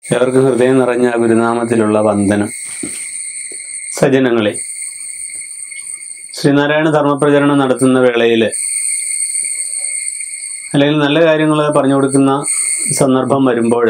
ഏവർക്കും ഹൃദയം നിറഞ്ഞ ഗുരുനാമത്തിലുള്ള വന്ദനം സജ്ജനങ്ങളെ ശ്രീനാരായണ ധർമ്മപ്രചരണം നടത്തുന്ന വേളയിൽ അല്ലെങ്കിൽ നല്ല കാര്യങ്ങൾ പറഞ്ഞു കൊടുക്കുന്ന സന്ദർഭം വരുമ്പോൾ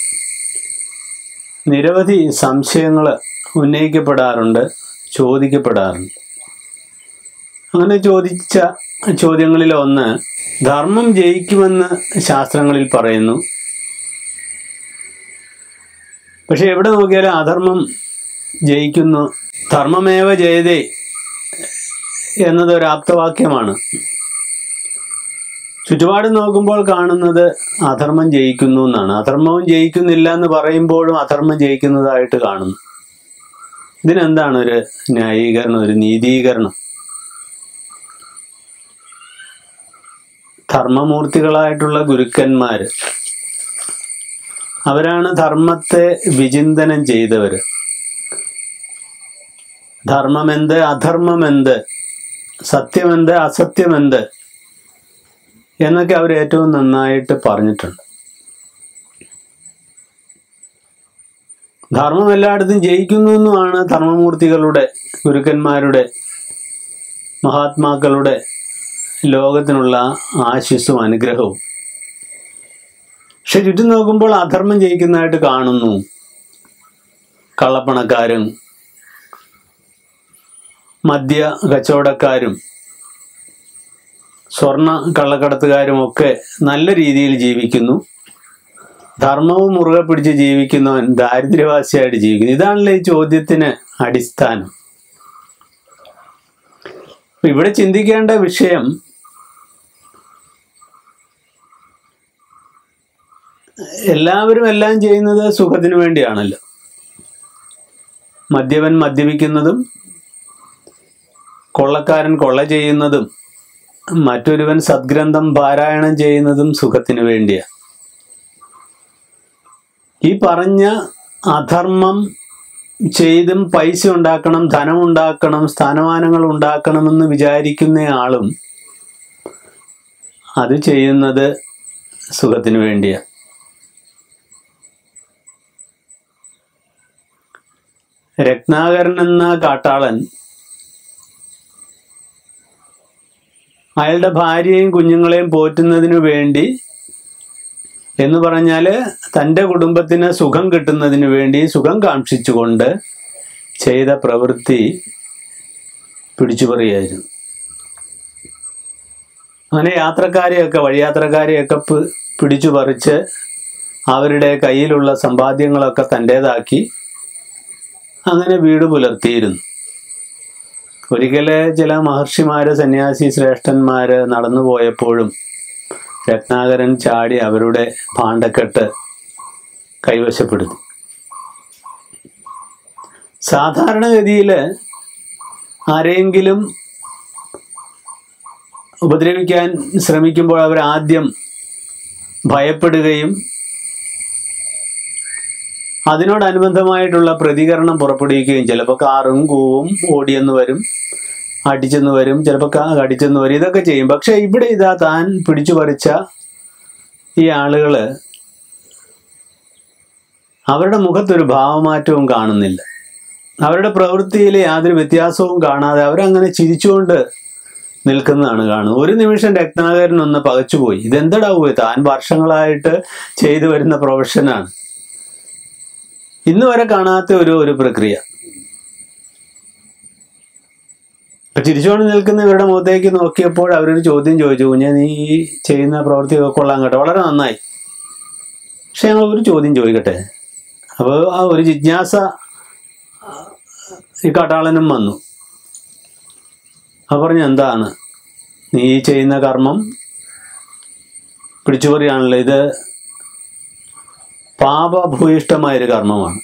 നിരവധി സംശയങ്ങൾ ഉന്നയിക്കപ്പെടാറുണ്ട് ചോദിക്കപ്പെടാറുണ്ട് അങ്ങനെ ചോദിച്ച ചോദ്യങ്ങളിൽ ഒന്ന് ധർമ്മം ജയിക്കുമെന്ന് ശാസ്ത്രങ്ങളിൽ പറയുന്നു പക്ഷെ എവിടെ നോക്കിയാലും അധർമ്മം ജയിക്കുന്നു ധർമ്മമേവ ജയതേ എന്നത് ഒരു ആപ്തവാക്യമാണ് ചുറ്റുപാട് നോക്കുമ്പോൾ കാണുന്നത് അധർമ്മം ജയിക്കുന്നു എന്നാണ് അധർമ്മവും ജയിക്കുന്നില്ല എന്ന് പറയുമ്പോഴും അധർമ്മം ജയിക്കുന്നതായിട്ട് കാണുന്നു ഇതിനെന്താണ് ഒരു ന്യായീകരണം ഒരു നീതീകരണം ധർമ്മമൂർത്തികളായിട്ടുള്ള ഗുരുക്കന്മാര് അവരാണ് ധർമ്മത്തെ വിചിന്തനം ചെയ്തവര് ധർമ്മമെന്ത് അധർമ്മമെന്ത് സത്യമെന്ത് അസത്യമെന്ത് എന്നൊക്കെ അവർ ഏറ്റവും നന്നായിട്ട് പറഞ്ഞിട്ടുണ്ട് ധർമ്മം എല്ലായിടത്തും ജയിക്കുന്നു എന്നുമാണ് ധർമ്മമൂർത്തികളുടെ ഗുരുക്കന്മാരുടെ മഹാത്മാക്കളുടെ ലോകത്തിനുള്ള ആശിസ്സും അനുഗ്രഹവും പക്ഷെ ചുറ്റും നോക്കുമ്പോൾ അധർമ്മം ജയിക്കുന്നതായിട്ട് കാണുന്നു കള്ളപ്പണക്കാരും മദ്യ കച്ചവടക്കാരും സ്വർണ്ണ കള്ളക്കടത്തുകാരും ഒക്കെ നല്ല രീതിയിൽ ജീവിക്കുന്നു ധർമ്മവും മുറുകെ പിടിച്ച് ജീവിക്കുന്നവൻ ദാരിദ്ര്യവാസിയായിട്ട് ജീവിക്കുന്നു ഇതാണല്ലോ ഈ ചോദ്യത്തിന് അടിസ്ഥാനം അപ്പൊ ഇവിടെ ചിന്തിക്കേണ്ട വിഷയം എല്ലാവരും എല്ലാം ചെയ്യുന്നത് സുഖത്തിന് വേണ്ടിയാണല്ലോ മദ്യപൻ മദ്യപിക്കുന്നതും കൊള്ളക്കാരൻ കൊള്ള ചെയ്യുന്നതും മറ്റൊരുവൻ സദ്ഗ്രന്ഥം പാരായണം ചെയ്യുന്നതും സുഖത്തിന് വേണ്ടിയാണ് ഈ പറഞ്ഞ അധർമ്മം ചെയ്തും പൈസ ഉണ്ടാക്കണം ധനം ഉണ്ടാക്കണം സ്ഥാനമാനങ്ങൾ ഉണ്ടാക്കണമെന്ന് വിചാരിക്കുന്ന ആളും അത് ചെയ്യുന്നത് സുഖത്തിന് വേണ്ടിയാണ് രത്നാകരൻ എന്ന കാട്ടാളൻ അയാളുടെ ഭാര്യയും കുഞ്ഞുങ്ങളെയും പോറ്റുന്നതിനു വേണ്ടി എന്ന് പറഞ്ഞാൽ തൻ്റെ കുടുംബത്തിന് സുഖം കിട്ടുന്നതിന് വേണ്ടി സുഖം കാക്ഷിച്ചുകൊണ്ട് ചെയ്ത പ്രവൃത്തി പിടിച്ചുപറിയായിരുന്നു അങ്ങനെ യാത്രക്കാരെയൊക്കെ വഴിയാത്രക്കാരെയൊക്കെ പി- പിടിച്ചു പറിച്ച് അവരുടെ കയ്യിലുള്ള സമ്പാദ്യങ്ങളൊക്കെ തൻ്റേതാക്കി അങ്ങനെ വീട് പുലർത്തിയിരുന്നു ഒരിക്കല് ചില മഹർഷിമാര് സന്യാസി ശ്രേഷ്ഠന്മാര് നടന്നു പോയപ്പോഴും രത്നാകരൻ ചാടി അവരുടെ ഭാണ്ഡക്കെട്ട് കൈവശപ്പെടുത്തി സാധാരണഗതിയിൽ ആരെങ്കിലും ഉപദ്രവിക്കാൻ ശ്രമിക്കുമ്പോൾ അവർ ആദ്യം ഭയപ്പെടുകയും അതിനോടനുബന്ധമായിട്ടുള്ള പ്രതികരണം പുറപ്പെടുവിക്കുകയും ചിലപ്പോൾ കാറും കൂവും ഓടിയെന്ന് വരും അടിച്ചെന്ന് വരും ചിലപ്പോൾ കടിച്ചെന്ന് വരും ഇതൊക്കെ ചെയ്യും പക്ഷെ ഇവിടെ ഇതാ താൻ പിടിച്ചു പറിച്ച ഈ ആളുകള് അവരുടെ മുഖത്തൊരു ഭാവമാറ്റവും കാണുന്നില്ല അവരുടെ പ്രവൃത്തിയിൽ യാതൊരു വ്യത്യാസവും കാണാതെ അവരങ്ങനെ ചിരിച്ചുകൊണ്ട് നിൽക്കുന്നതാണ് കാണുന്നത് ഒരു നിമിഷം രത്നാകരൻ ഒന്ന് പകച്ചുപോയി ഇതെന്തടാവുക താൻ വർഷങ്ങളായിട്ട് ചെയ്തു വരുന്ന പ്രൊഫഷനാണ് ഇന്ന് വരെ കാണാത്ത ഒരു ഒരു പ്രക്രിയ അപ്പൊ ചിരിച്ചുകൊണ്ട് നിൽക്കുന്ന ഇവരുടെ മുഖത്തേക്ക് നോക്കിയപ്പോൾ അവരൊരു ചോദ്യം ചോദിച്ചു കുഞ്ഞെ നീ ഈ ചെയ്യുന്ന പ്രവൃത്തിയൊക്കെ കൊള്ളാൻ കേട്ടോ വളരെ നന്നായി പക്ഷെ ഞങ്ങൾ ഒരു ചോദ്യം ചോദിക്കട്ടെ അപ്പോൾ ആ ഒരു ജിജ്ഞാസ ഈ കാട്ടാളനും വന്നു അപ്പൊ പറഞ്ഞു എന്താണ് നീ ഈ ചെയ്യുന്ന കർമ്മം പിടിച്ചുപറിയാണല്ലോ ഇത് പാപഭൂയിഷ്ടമായൊരു കർമ്മമാണ്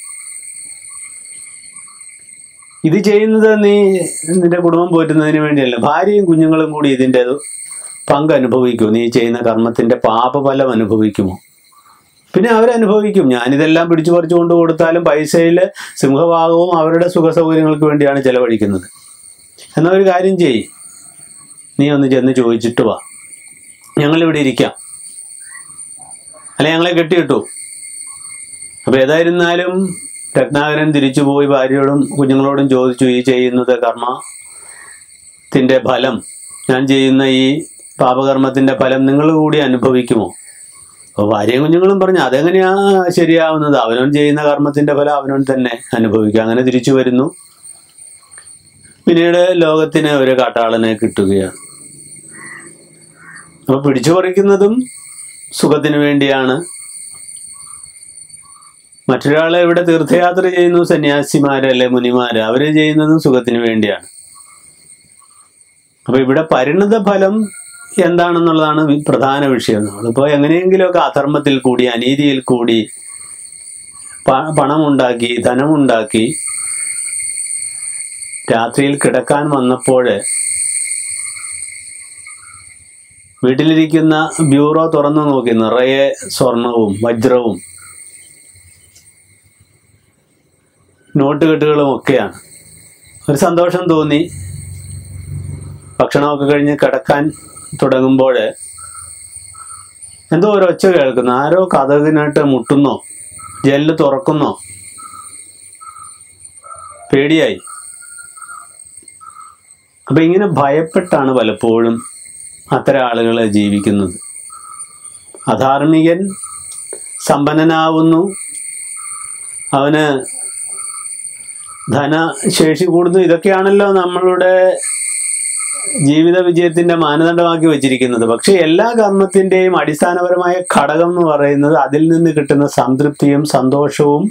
ഇത് ചെയ്യുന്നത് നീ നിന്റെ കുടുംബം പോറ്റുന്നതിന് വേണ്ടിയല്ല ഭാര്യയും കുഞ്ഞുങ്ങളും കൂടി ഇതിൻ്റെ പങ്ക് അനുഭവിക്കുമോ നീ ചെയ്യുന്ന കർമ്മത്തിന്റെ പാപഫലം അനുഭവിക്കുമോ പിന്നെ അവരനുഭവിക്കും ഞാനിതെല്ലാം പിടിച്ചു പറിച്ചു കൊണ്ട് കൊടുത്താലും പൈസയിൽ സിംഹഭാഗവും അവരുടെ സുഖ സൗകര്യങ്ങൾക്ക് വേണ്ടിയാണ് ചെലവഴിക്കുന്നത് എന്നാ ഒരു കാര്യം ചെയ്യ് നീ ഒന്ന് ചെന്ന് ചോദിച്ചിട്ട് വാ ഞങ്ങളിവിടെ ഇരിക്കാം അല്ലെ ഞങ്ങളെ കെട്ടിയിട്ടു അപ്പൊ ഏതായിരുന്നാലും രത്നാകരൻ തിരിച്ചുപോയി ഭാര്യയോടും കുഞ്ഞുങ്ങളോടും ചോദിച്ചു ഈ ചെയ്യുന്നത് കർമ്മത്തിന്റെ ഫലം ഞാൻ ചെയ്യുന്ന ഈ പാപകർമ്മത്തിന്റെ ഫലം നിങ്ങൾ കൂടി അനുഭവിക്കുമോ അപ്പോൾ ഭാര്യയും കുഞ്ഞുങ്ങളും പറഞ്ഞു അതെങ്ങനെയാ ശരിയാവുന്നത് അവനവൻ ചെയ്യുന്ന കർമ്മത്തിന്റെ ഫലം അവനവൻ തന്നെ അനുഭവിക്കുക അങ്ങനെ തിരിച്ചു വരുന്നു പിന്നീട് ലോകത്തിന് ഒരു കാട്ടാളനെ കിട്ടുകയാണ് അപ്പൊ പിടിച്ചു പറിക്കുന്നതും സുഖത്തിന് വേണ്ടിയാണ് മറ്റൊരാളെ ഇവിടെ തീർത്ഥയാത്ര ചെയ്യുന്നു സന്യാസിമാര് അല്ലെ മുനിമാര് അവര് ചെയ്യുന്നതും സുഖത്തിന് വേണ്ടിയാണ് അപ്പൊ ഇവിടെ പരിണത ഫലം എന്താണെന്നുള്ളതാണ് വി- പ്രധാന വിഷയം നമ്മളിപ്പോ എങ്ങനെയെങ്കിലുമൊക്കെ അധർമ്മത്തിൽ കൂടി അനീതിയിൽ കൂടി പ- പണമുണ്ടാക്കി ധനമുണ്ടാക്കി രാത്രിയിൽ കിടക്കാൻ വന്നപ്പോൾ വീട്ടിലിരിക്കുന്ന ബ്യൂറോ തുറന്നു നോക്കി നിറയെ സ്വർണവും വജ്രവും നോട്ട് കെട്ടുകളും ഒക്കെയാണ് ഒരു സന്തോഷം തോന്നി ഭക്ഷണമൊക്കെ കഴിഞ്ഞ് കിടക്കാൻ തുടങ്ങുമ്പോൾ എന്തോ ഒരു ഒച്ച കേൾക്കുന്നു ആരോ കഥകിനായിട്ട് മുട്ടുന്നോ ജെല്ല് തുറക്കുന്നോ പേടിയായി അപ്പൊ ഇങ്ങനെ ഭയപ്പെട്ടാണ് പലപ്പോഴും അത്തരം ആളുകൾ ജീവിക്കുന്നത് അധാർമികൻ സമ്പന്നനാവുന്നു അവന് ധനശേഷി കൂടുന്നു ഇതൊക്കെയാണല്ലോ നമ്മളുടെ ജീവിത വിജയത്തിന്റെ മാനദണ്ഡമാക്കി വെച്ചിരിക്കുന്നത് പക്ഷെ എല്ലാ കർമ്മത്തിന്റെയും അടിസ്ഥാനപരമായ ഘടകം എന്ന് പറയുന്നത് അതിൽ നിന്ന് കിട്ടുന്ന സംതൃപ്തിയും സന്തോഷവും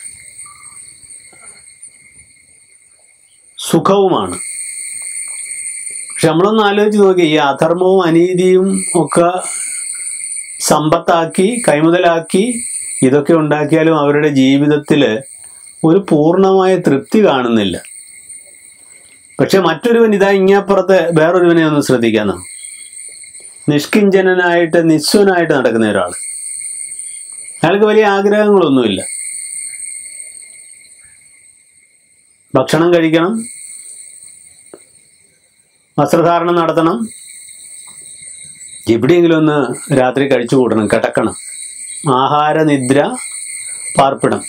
സുഖവുമാണ് പക്ഷെ നമ്മളൊന്ന് ആലോചിച്ച് നോക്കി ഈ അധർമ്മവും അനീതിയും ഒക്കെ സമ്പത്താക്കി കൈമുതലാക്കി ഇതൊക്കെ ഉണ്ടാക്കിയാലും അവരുടെ ജീവിതത്തിൽ ഒരു പൂർണ്ണമായ തൃപ്തി കാണുന്നില്ല പക്ഷെ മറ്റൊരുവൻ ഇതാ ഇങ്ങപ്പുറത്ത് വേറൊരുവനെ ഒന്ന് ശ്രദ്ധിക്കാന്നോ നിഷ്കിഞ്ചനായിട്ട് നിസ്വനായിട്ട് നടക്കുന്ന ഒരാൾ അയാൾക്ക് വലിയ ആഗ്രഹങ്ങളൊന്നുമില്ല ഭക്ഷണം കഴിക്കണം വസ്ത്രധാരണം നടത്തണം എവിടെയെങ്കിലും ഒന്ന് രാത്രി കഴിച്ചു കൂടണം കിടക്കണം ആഹാര നിദ്ര പാർപ്പിടം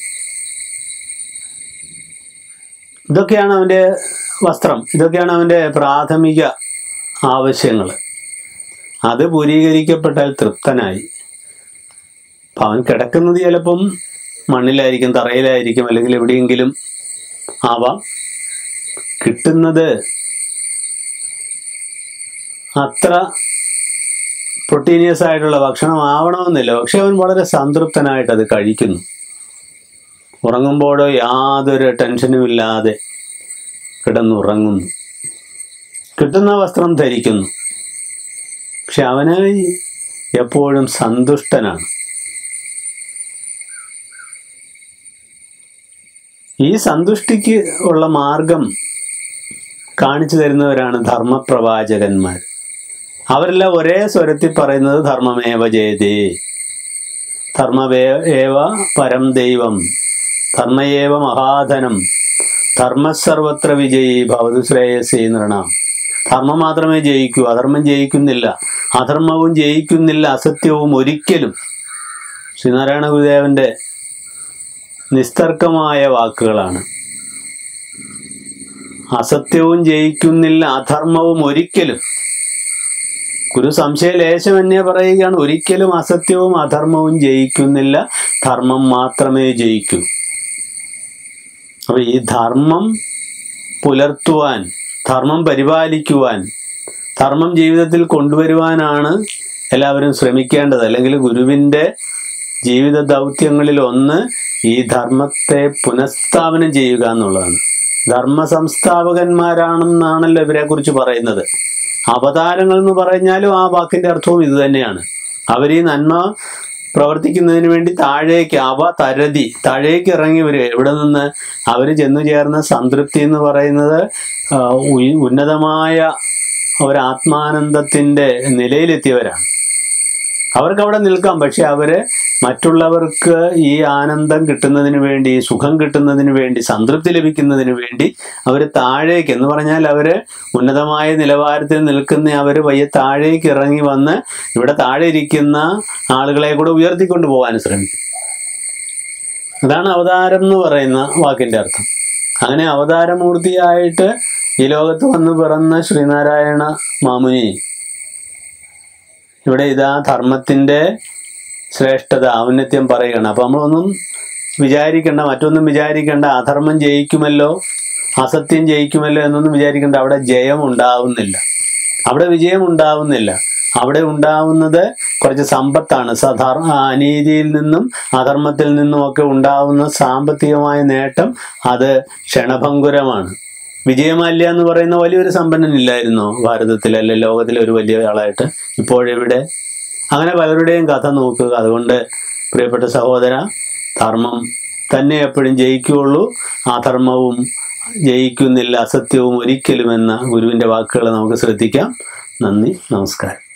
ഇതൊക്കെയാണ് അവൻ്റെ വസ്ത്രം ഇതൊക്കെയാണ് അവൻ്റെ പ്രാഥമിക ആവശ്യങ്ങൾ അത് പൂരീകരിക്കപ്പെട്ടാൽ തൃപ്തനായി അപ്പം അവൻ കിടക്കുന്നത് ചിലപ്പം മണ്ണിലായിരിക്കും തറയിലായിരിക്കും അല്ലെങ്കിൽ എവിടെയെങ്കിലും ആവാം കിട്ടുന്നത് അത്ര പ്രൊട്ടീനിയസ് ആയിട്ടുള്ള ഭക്ഷണം ആവണമെന്നില്ല പക്ഷെ അവൻ വളരെ സംതൃപ്തനായിട്ട് അത് കഴിക്കുന്നു ഉറങ്ങുമ്പോഴോ യാതൊരു ടെൻഷനും ഇല്ലാതെ കിടന്നുറങ്ങുന്നു കിട്ടുന്ന വസ്ത്രം ധരിക്കുന്നു പക്ഷെ അവന് എപ്പോഴും സന്തുഷ്ടനാണ് ഈ സന്തുഷ്ടിക്ക് ഉള്ള മാർഗം കാണിച്ചു തരുന്നവരാണ് ധർമ്മപ്രവാചകന്മാർ അവരെല്ലാം ഒരേ സ്വരത്തിൽ പറയുന്നത് ധർമ്മമേവ ജയതേ ധർമ്മവേ ഏവ പരം ദൈവം ധർമ്മയേവ മഹാധനം ധർമ്മസർവത്ര വിജയി ഭവതു ശ്രേയസേ നൃണാം ധർമ്മം മാത്രമേ ജയിക്കൂ അധർമ്മം ജയിക്കുന്നില്ല അധർമ്മവും ജയിക്കുന്നില്ല അസത്യവും ഒരിക്കലും ശ്രീനാരായണ ഗുരുദേവന്റെ നിസ്തർക്കമായ വാക്കുകളാണ് അസത്യവും ജയിക്കുന്നില്ല അധർമ്മവും ഒരിക്കലും ഗുരു സംശയ ലേശമന്യേ പറയുകയാണ് ഒരിക്കലും അസത്യവും അധർമ്മവും ജയിക്കുന്നില്ല ധർമ്മം മാത്രമേ ജയിക്കൂ അപ്പൊ ഈ ധർമ്മം പുലർത്തുവാൻ ധർമ്മം പരിപാലിക്കുവാൻ ധർമ്മം ജീവിതത്തിൽ കൊണ്ടുവരുവാനാണ് എല്ലാവരും ശ്രമിക്കേണ്ടത് അല്ലെങ്കിൽ ഗുരുവിൻ്റെ ജീവിത ദൗത്യങ്ങളിൽ ഒന്ന് ഈ ധർമ്മത്തെ പുനഃസ്ഥാപനം ചെയ്യുക എന്നുള്ളതാണ് ധർമ്മ സംസ്ഥാപകന്മാരാണെന്നാണല്ലോ ഇവരെ കുറിച്ച് പറയുന്നത് അവതാരങ്ങൾ എന്ന് പറഞ്ഞാലും ആ വാക്കിന്റെ അർത്ഥവും ഇത് തന്നെയാണ് അവർ ഈ നന്മ പ്രവർത്തിക്കുന്നതിന് വേണ്ടി താഴേക്ക് അവ തരതി താഴേക്ക് ഇറങ്ങി വരിക എവിടെ നിന്ന് അവർ ചെന്നു ചേർന്ന സംതൃപ്തി എന്ന് പറയുന്നത് ആ, ഉയ- ഉന്നതമായ ഒരു ആത്മാനന്ദത്തിന്റെ നിലയിലെത്തിയവരാണ് അവർക്ക് അവിടെ നിൽക്കാം പക്ഷെ അവര് മറ്റുള്ളവർക്ക് ഈ ആനന്ദം കിട്ടുന്നതിന് വേണ്ടി ഈ സുഖം കിട്ടുന്നതിന് വേണ്ടി സംതൃപ്തി ലഭിക്കുന്നതിന് വേണ്ടി അവർ താഴേക്ക് എന്ന് പറഞ്ഞാൽ അവര് ഉന്നതമായ നിലവാരത്തിൽ നിൽക്കുന്ന അവര് പയ്യെ താഴേക്ക് ഇറങ്ങി വന്ന് ഇവിടെ താഴെ ഇരിക്കുന്ന ആളുകളെ കൂടെ ഉയർത്തിക്കൊണ്ട് പോകാൻ ശ്രമിക്കും അതാണ് അവതാരം എന്ന് പറയുന്ന വാക്കിന്റെ അർത്ഥം അങ്ങനെ അവതാരമൂർത്തിയായിട്ട് ഈ ലോകത്ത് വന്ന് പിറന്ന ശ്രീനാരായണ മാമുനി ഇവിടെ ഇതാ ധർമ്മത്തിന്റെ ശ്രേഷ്ഠത ഔന്നത്യം പറയുകയാണ് അപ്പൊ നമ്മളൊന്നും വിചാരിക്കേണ്ട മറ്റൊന്നും വിചാരിക്കേണ്ട അധർമ്മം ജയിക്കുമല്ലോ അസത്യം ജയിക്കുമല്ലോ എന്നൊന്നും വിചാരിക്കേണ്ട അവിടെ ജയം ഉണ്ടാവുന്നില്ല അവിടെ വിജയം ഉണ്ടാവുന്നില്ല അവിടെ ഉണ്ടാവുന്നത് കുറച്ച് സമ്പത്താണ് സധർമ്മ അനീതിയിൽ നിന്നും അധർമ്മത്തിൽ നിന്നും ഒക്കെ ഉണ്ടാവുന്ന സാമ്പത്തികമായ നേട്ടം അത് ക്ഷണഭങ്കുരമാണ് വിജയമാല്യ എന്ന് പറയുന്ന വലിയൊരു സമ്പന്നനില്ലായിരുന്നോ ഭാരതത്തിൽ അല്ലെ ലോകത്തിലെ ഒരു വലിയ ആളായിട്ട് ഇപ്പോഴെവിടെ അങ്ങനെ പലരുടെയും കഥ നോക്കുക അതുകൊണ്ട് പ്രിയപ്പെട്ട സഹോദര ധർമ്മം തന്നെ എപ്പോഴും ജയിക്കുകയുള്ളൂ അധർമ്മവും ജയിക്കുന്നില്ല അസത്യവും ഒരിക്കലും എന്ന ഗുരുവിൻ്റെ വാക്കുകൾ നമുക്ക് ശ്രദ്ധിക്കാം നന്ദി നമസ്കാരം